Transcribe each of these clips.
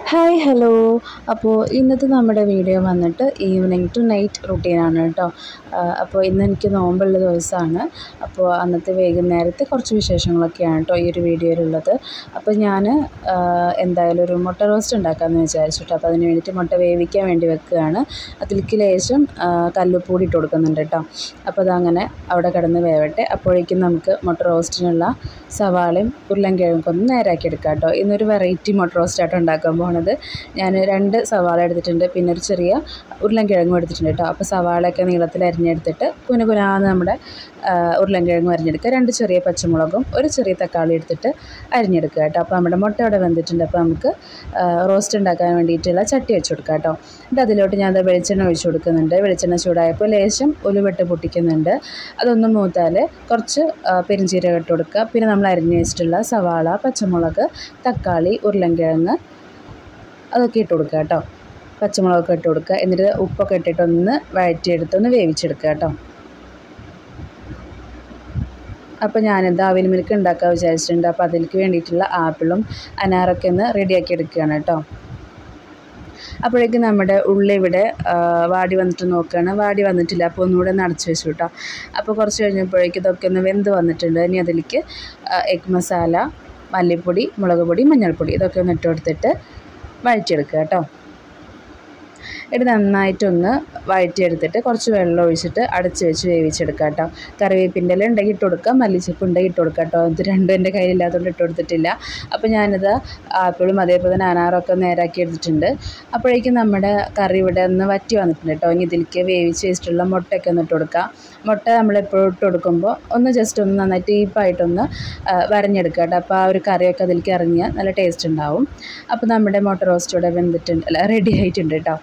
hi hello അപ്പോൾ ഇന്നത്തെ നമ്മുടെ വീഡിയോ വന്നിട്ട് ഈവനിങ് ടു നൈറ്റ് റുട്ടീനാണ് കേട്ടോ അപ്പോൾ ഇന്ന് എനിക്ക് നോമ്പുള്ള ദിവസമാണ് അപ്പോൾ അന്നത്തെ വൈകുന്നേരത്തെ കുറച്ച് വിശേഷങ്ങളൊക്കെയാണ് കേട്ടോ ഈ ഒരു വീഡിയോയിലുള്ളത് അപ്പോൾ ഞാൻ എന്തായാലും ഒരു മുട്ട റോസ്റ്റ് ഉണ്ടാക്കാമെന്ന് വിചാരിച്ചിട്ട് അപ്പോൾ അതിന് വേണ്ടിയിട്ട് മുട്ട വേവിക്കാൻ വേണ്ടി വെക്കുകയാണ് അതിലേക്ക് ലേശം കല്ലുപ്പൂടി ഇട്ട് കൊടുക്കുന്നുണ്ട് കേട്ടോ അപ്പോൾ അതങ്ങനെ അവിടെ കിടന്ന് വേവട്ടെ അപ്പോഴേക്കും നമുക്ക് മുട്ട റോസ്റ്റിനുള്ള സവാളയും ഉരുളൻകിഴങ്ങും ഒന്ന് നേരാക്കി എടുക്കാം കേട്ടോ ഇന്നൊരു വെറൈറ്റി മുട്ട റോസ്റ്റായിട്ട് ഉണ്ടാക്കാൻ പോണത് ഞാൻ രണ്ട് സവാള എടുത്തിട്ടുണ്ട് പിന്നെ ഒരു ചെറിയ ഉരുളൻകിഴങ്ങും എടുത്തിട്ടുണ്ട് കേട്ടോ അപ്പോൾ സവാളയൊക്കെ നീളത്തിൽ അരിഞ്ഞെടുത്തിട്ട് കുന കുനാന്ന് നമ്മുടെ ഉരുളൻകിഴങ്ങും അരിഞ്ഞെടുക്കുക രണ്ട് ചെറിയ പച്ചമുളകും ഒരു ചെറിയ തക്കാളി എടുത്തിട്ട് അരിഞ്ഞെടുക്കുക കേട്ടോ അപ്പോൾ നമ്മുടെ മുട്ട അവിടെ വെന്തിട്ടുണ്ട് അപ്പോൾ നമുക്ക് റോസ്റ്റ് ഉണ്ടാക്കാൻ വേണ്ടിയിട്ടുള്ള ചട്ടി വെച്ച് കൊടുക്കാം കേട്ടോ എന്നിട്ട് അതിലോട്ട് ഞാൻ അത് വെളിച്ചെണ്ണ ഒഴിച്ച് കൊടുക്കുന്നുണ്ട് വെളിച്ചെണ്ണ ചൂടായപ്പോൾ ലേശം ഉലുവെട്ട് പൊട്ടിക്കുന്നുണ്ട് അതൊന്ന് മൂത്താൽ കുറച്ച് പെരിഞ്ചീരകം ഇട്ട് കൊടുക്കുക പിന്നെ നമ്മൾ അരിഞ്ഞ് വെച്ചിട്ടുള്ള സവാള പച്ചമുളക് തക്കാളി ഉരുളൻകിഴങ്ങ് അതൊക്കെ ഇട്ട് കൊടുക്കുക കേട്ടോ പച്ചമുളകൊക്കെ ഇട്ട് കൊടുക്കുക എന്നിട്ട് ഉപ്പൊക്കെ ഇട്ടിട്ടൊന്ന് വഴറ്റിയെടുത്ത് ഒന്ന് വേവിച്ചെടുക്കുക കേട്ടോ അപ്പോൾ ഞാനിത് അവിൽ മിൽക്ക് ഉണ്ടാക്കാൻ വിചാരിച്ചിട്ടുണ്ട് അപ്പോൾ അതിലേക്ക് വേണ്ടിയിട്ടുള്ള ആപ്പിളും അനാറൊക്കെ ഒന്ന് റെഡിയാക്കി എടുക്കുകയാണ് കേട്ടോ അപ്പോഴേക്കും നമ്മുടെ ഉള്ളി ഇവിടെ വാടി വന്നിട്ട് നോക്കുകയാണ് വാടി വന്നിട്ടില്ല അപ്പോൾ ഒന്നുകൂടെ ഒന്ന് അടച്ച് വെച്ചു കേട്ടോ അപ്പോൾ കുറച്ച് കഴിഞ്ഞപ്പോഴേക്കും ഇതൊക്കെ ഒന്ന് വെന്ത് വന്നിട്ടുണ്ട് ഇനി അതിലേക്ക് എഗ് മസാല മല്ലിപ്പൊടി മുളക് പൊടി മഞ്ഞൾപ്പൊടി ഇതൊക്കെ ഒന്ന് ഇട്ട് കൊടുത്തിട്ട് വഴറ്റിയെടുക്കുക കേട്ടോ ഇത് നന്നായിട്ടൊന്ന് വഴറ്റിയെടുത്തിട്ട് കുറച്ച് വെള്ളം ഒഴിച്ചിട്ട് അടച്ച് വെച്ച് വേവിച്ചെടുക്കുക കേട്ടോ കറിവേപ്പിൻ്റെ ഇല ഉണ്ടെങ്കിൽ ഇട്ട് കൊടുക്കുക മല്ലിച്ചപ്പ് ഉണ്ടെങ്കിൽ ഇട്ട് കൊടുക്കുക കേട്ടോ ഇത് രണ്ടും എൻ്റെ കയ്യിലില്ലാത്തതുകൊണ്ട് ഇട്ട് കൊടുത്തിട്ടില്ല അപ്പോൾ ഞാനിത് ആപ്പിളും അതേപോലെ തന്നെ അനാറൊക്കെ നേരാക്കി എടുത്തിട്ടുണ്ട് അപ്പോഴേക്കും നമ്മുടെ കറി ഇവിടെ ഒന്ന് വറ്റി വന്നിട്ടുണ്ട് കേട്ടോ ഇനി ഇതിലേക്ക് വേവിച്ച് വെച്ചിട്ടുള്ള മുട്ടയൊക്കെ ഒന്ന് ഇട്ട് കൊടുക്കുക മുട്ട നമ്മളെപ്പോഴും ഇട്ട് കൊടുക്കുമ്പോൾ ഒന്ന് ജസ്റ്റ് ഒന്ന് നന്നായി ഡീപ്പായിട്ടൊന്ന് വരഞ്ഞെടുക്കുക കേട്ടോ അപ്പോൾ ആ ഒരു കറിയൊക്കെ അതിലേക്ക് ഇറങ്ങിയാൽ നല്ല ടേസ്റ്റ് ഉണ്ടാവും അപ്പോൾ നമ്മുടെ മുട്ട റോസ്റ്റ് ഇവിടെ വെന്തിട്ടുണ്ട് അല്ല റെഡി ആയിട്ടുണ്ട് കേട്ടോ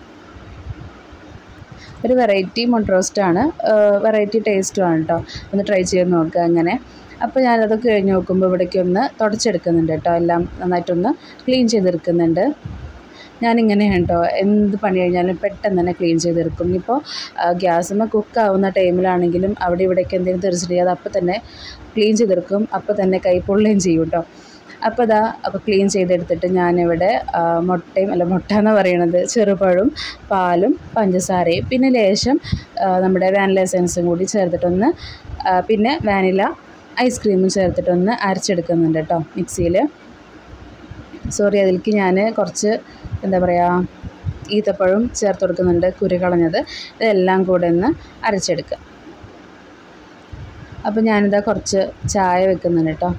ഒരു വെറൈറ്റി മുട്ട റോസ്റ്റാണ് വെറൈറ്റി ടേസ്റ്റുമാണ് കേട്ടോ ഒന്ന് ട്രൈ ചെയ്ത് നോക്കുക അങ്ങനെ അപ്പോൾ ഞാനതൊക്കെ കഴിഞ്ഞ് നോക്കുമ്പോൾ ഇവിടേക്ക് ഒന്ന് തുടച്ചെടുക്കുന്നുണ്ട് കേട്ടോ എല്ലാം നന്നായിട്ടൊന്ന് ക്ലീൻ ചെയ്തെടുക്കുന്നുണ്ട് ഞാനിങ്ങനെയാണ് കേട്ടോ എന്ത് പണി കഴിഞ്ഞാലും പെട്ടെന്ന് തന്നെ ക്ലീൻ ചെയ്തെടുക്കും ഇപ്പോൾ ഗ്യാസുമ്മ കുക്കാവുന്ന ടൈമിലാണെങ്കിലും അവിടെ ഇവിടേക്ക് എന്തെങ്കിലും തെറിച്ചിട്ടുണ്ടെങ്കിൽ അത് അപ്പോൾ തന്നെ ക്ലീൻ ചെയ്തെടുക്കും അപ്പോൾ തന്നെ കൈ പൊള്ളുകയും ചെയ്യും കേട്ടോ അപ്പോൾ ഇതാ അപ്പോൾ ക്ലീൻ ചെയ്തെടുത്തിട്ട് ഞാനിവിടെ മുട്ടയും അല്ല മുട്ട എന്ന് പറയണത് ചെറുപഴവും പാലും പഞ്ചസാരയും പിന്നെ ലേശം നമ്മുടെ വാനില എസൻസും കൂടി ചേർത്തിട്ടൊന്ന് പിന്നെ വാനില ഐസ്ക്രീമും ചേർത്തിട്ടൊന്ന് അരച്ചെടുക്കുന്നുണ്ട് കേട്ടോ മിക്സിയിൽ സോറി അതിലേക്ക് ഞാൻ കുറച്ച് എന്താ പറയുക ഈത്തപ്പഴം ചേർത്ത് കൊടുക്കുന്നുണ്ട് കുരു കളഞ്ഞത് ഇതെല്ലാം കൂടെ ഒന്ന് അരച്ചെടുക്കുക അപ്പോൾ ഞാനിതാ കുറച്ച് ചായ വെക്കുന്നുണ്ട് കേട്ടോ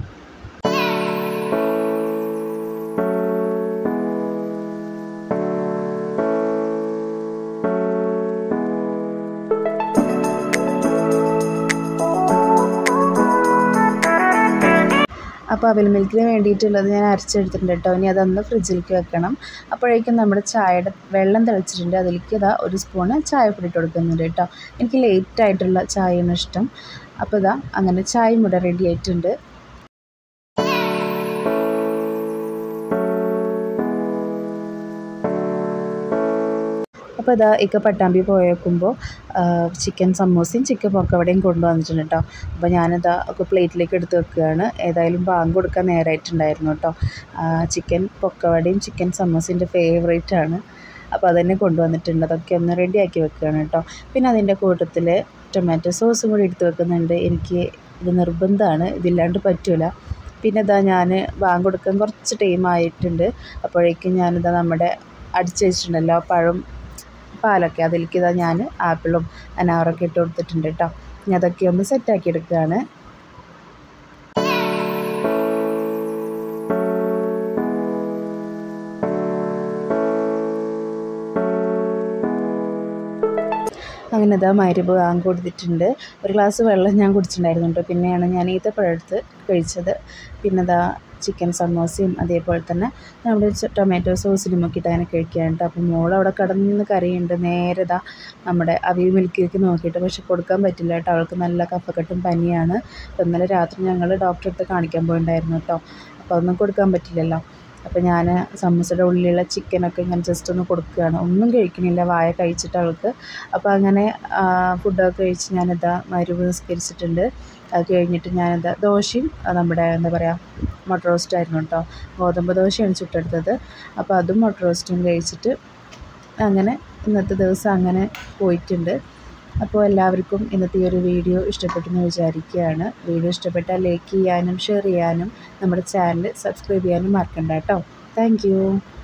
അപ്പോൾ അവിൽ മിൽക്കിന് വേണ്ടിയിട്ടുള്ളത് ഞാൻ അരച്ചെടുത്തിട്ടുണ്ട് കേട്ടോ ഇനി അതൊന്ന് ഫ്രിഡ്ജിലേക്ക് വെക്കണം അപ്പോഴേക്കും നമ്മുടെ ചായയുടെ വെള്ളം തിളച്ചിട്ടുണ്ട് അതിലേക്ക് ഇതാ ഒരു സ്പൂണ് ചായപ്പൊടി ഇട്ട് കൊടുക്കുന്നുണ്ട് കേട്ടോ എനിക്ക് ലേറ്റ് ആയിട്ടുള്ള ചായയാണ് ഇഷ്ടം അപ്പോൾ ഇതാ അങ്ങനെ ചായയും ഇവിടെ റെഡി ആയിട്ടുണ്ട് അപ്പോൾ ഇതാ ഇക്ക പട്ടാമ്പി പോയേക്കുമ്പോൾ ചിക്കൻ സമോസയും ചിക്കൻ പൊക്കവടയും കൊണ്ടുവന്നിട്ടുണ്ട് കേട്ടോ അപ്പോൾ ഞാനിതാ ഒക്കെ പ്ലേറ്റിലേക്ക് എടുത്ത് വെക്കുകയാണ് ഏതായാലും ബാങ്ക് കൊടുക്കാൻ നേരമായിട്ടുണ്ടായിരുന്നു കേട്ടോ ചിക്കൻ പൊക്കവടയും ചിക്കൻ സമോസിൻ്റെ ഫേവറേറ്റ് ആണ് അപ്പോൾ അതന്നെ കൊണ്ടുവന്നിട്ടുണ്ട് അതൊക്കെ ഒന്ന് റെഡിയാക്കി വെക്കുകയാണ് കേട്ടോ പിന്നെ അതിൻ്റെ കൂട്ടത്തിൽ ടൊമാറ്റോ സോസും കൂടി എടുത്ത് വെക്കുന്നുണ്ട് എനിക്ക് ഇത് നിർബന്ധമാണ് ഇതില്ലാണ്ട് പറ്റില്ല പിന്നെ ഇതാ ഞാൻ ബാങ്ക് കൊടുക്കാൻ കുറച്ച് ടൈം ആയിട്ടുണ്ട് അപ്പോഴേക്കും ഞാനിതാ നമ്മുടെ അടിച്ച് വെച്ചിട്ടുണ്ടല്ലോ പഴം പാലൊക്കെ അതിലേക്ക് ഇതാ ഞാൻ ആപ്പിളും അനാറൊക്കെ ഇട്ട് കൊടുത്തിട്ടുണ്ട് കേട്ടോ ഇനി അതൊക്കെ ഒന്ന് സെറ്റാക്കി എടുക്കുകയാണ് അങ്ങനെ ഇതാ മരുവ് വാങ്ങി കൊടുത്തിട്ടുണ്ട് ഒരു ഗ്ലാസ് വെള്ളം ഞാൻ കുടിച്ചിട്ടുണ്ടായിരുന്നു കേട്ടോ പിന്നെയാണ് ഞാൻ ഈത്തപ്പഴം എടുത്ത് കഴിച്ചത് പിന്നെ ഇതാ ചിക്കൻ സമോസയും അതേപോലെ തന്നെ നമ്മുടെ ടൊമാറ്റോ സോസിലും ഒക്കെ ഇട്ട് അങ്ങനെ കഴിക്കുകയാണ് കേട്ടോ അപ്പോൾ മോൾ അവിടെ കിടന്ന് കറിയുണ്ട് നേരെ ഇതാ നമ്മുടെ അവിൽ മിൽക്കിലേക്ക് നോക്കിയിട്ട് പക്ഷെ കൊടുക്കാൻ പറ്റില്ല കേട്ടോ അവൾക്ക് നല്ല കഫക്കെട്ടും പനിയാണ് അപ്പോൾ ഇന്നലെ രാത്രി ഞങ്ങൾ ഡോക്ടറെ അടുത്ത് കാണിക്കാൻ പോയിട്ടുണ്ടായിരുന്നു കേട്ടോ അപ്പോൾ അതൊന്നും കൊടുക്കാൻ പറ്റില്ലല്ലോ അപ്പോൾ ഞാൻ സമൂസയുടെ ഉള്ളിലുള്ള ചിക്കനൊക്കെ ഇങ്ങനെ ജസ്റ്റ് ഒന്ന് കൊടുക്കുകയാണ് ഒന്നും കഴിക്കണില്ല വായ കഴിച്ചിട്ട് അവൾക്ക് അപ്പോൾ അങ്ങനെ ഫുഡൊക്കെ കഴിച്ച് ഞാനിതാ മരുവ് നിസ്കരിച്ചിട്ടുണ്ട് അത് കഴിഞ്ഞിട്ട് ഞാനെന്താ ദോശയും നമ്മുടെ എന്താ പറയുക മുട്ട റോസ്റ്റായിരുന്നു കേട്ടോ ഗോതമ്പ് ദോശയാണ് ചുട്ടെടുത്തത് അപ്പോൾ അതും മുട്ട റോസ്റ്റും കഴിച്ചിട്ട് അങ്ങനെ ഇന്നത്തെ ദിവസം അങ്ങനെ പോയിട്ടുണ്ട് അപ്പോൾ എല്ലാവർക്കും ഇന്നത്തെ ഈ ഒരു വീഡിയോ ഇഷ്ടപ്പെട്ടെന്ന് വിചാരിക്കുകയാണ് വീഡിയോ ഇഷ്ടപ്പെട്ടാൽ ലൈക്ക് ചെയ്യാനും ഷെയർ ചെയ്യാനും നമ്മുടെ ചാനൽ സബ്സ്ക്രൈബ് ചെയ്യാനും മറക്കണ്ട കേട്ടോ താങ്ക്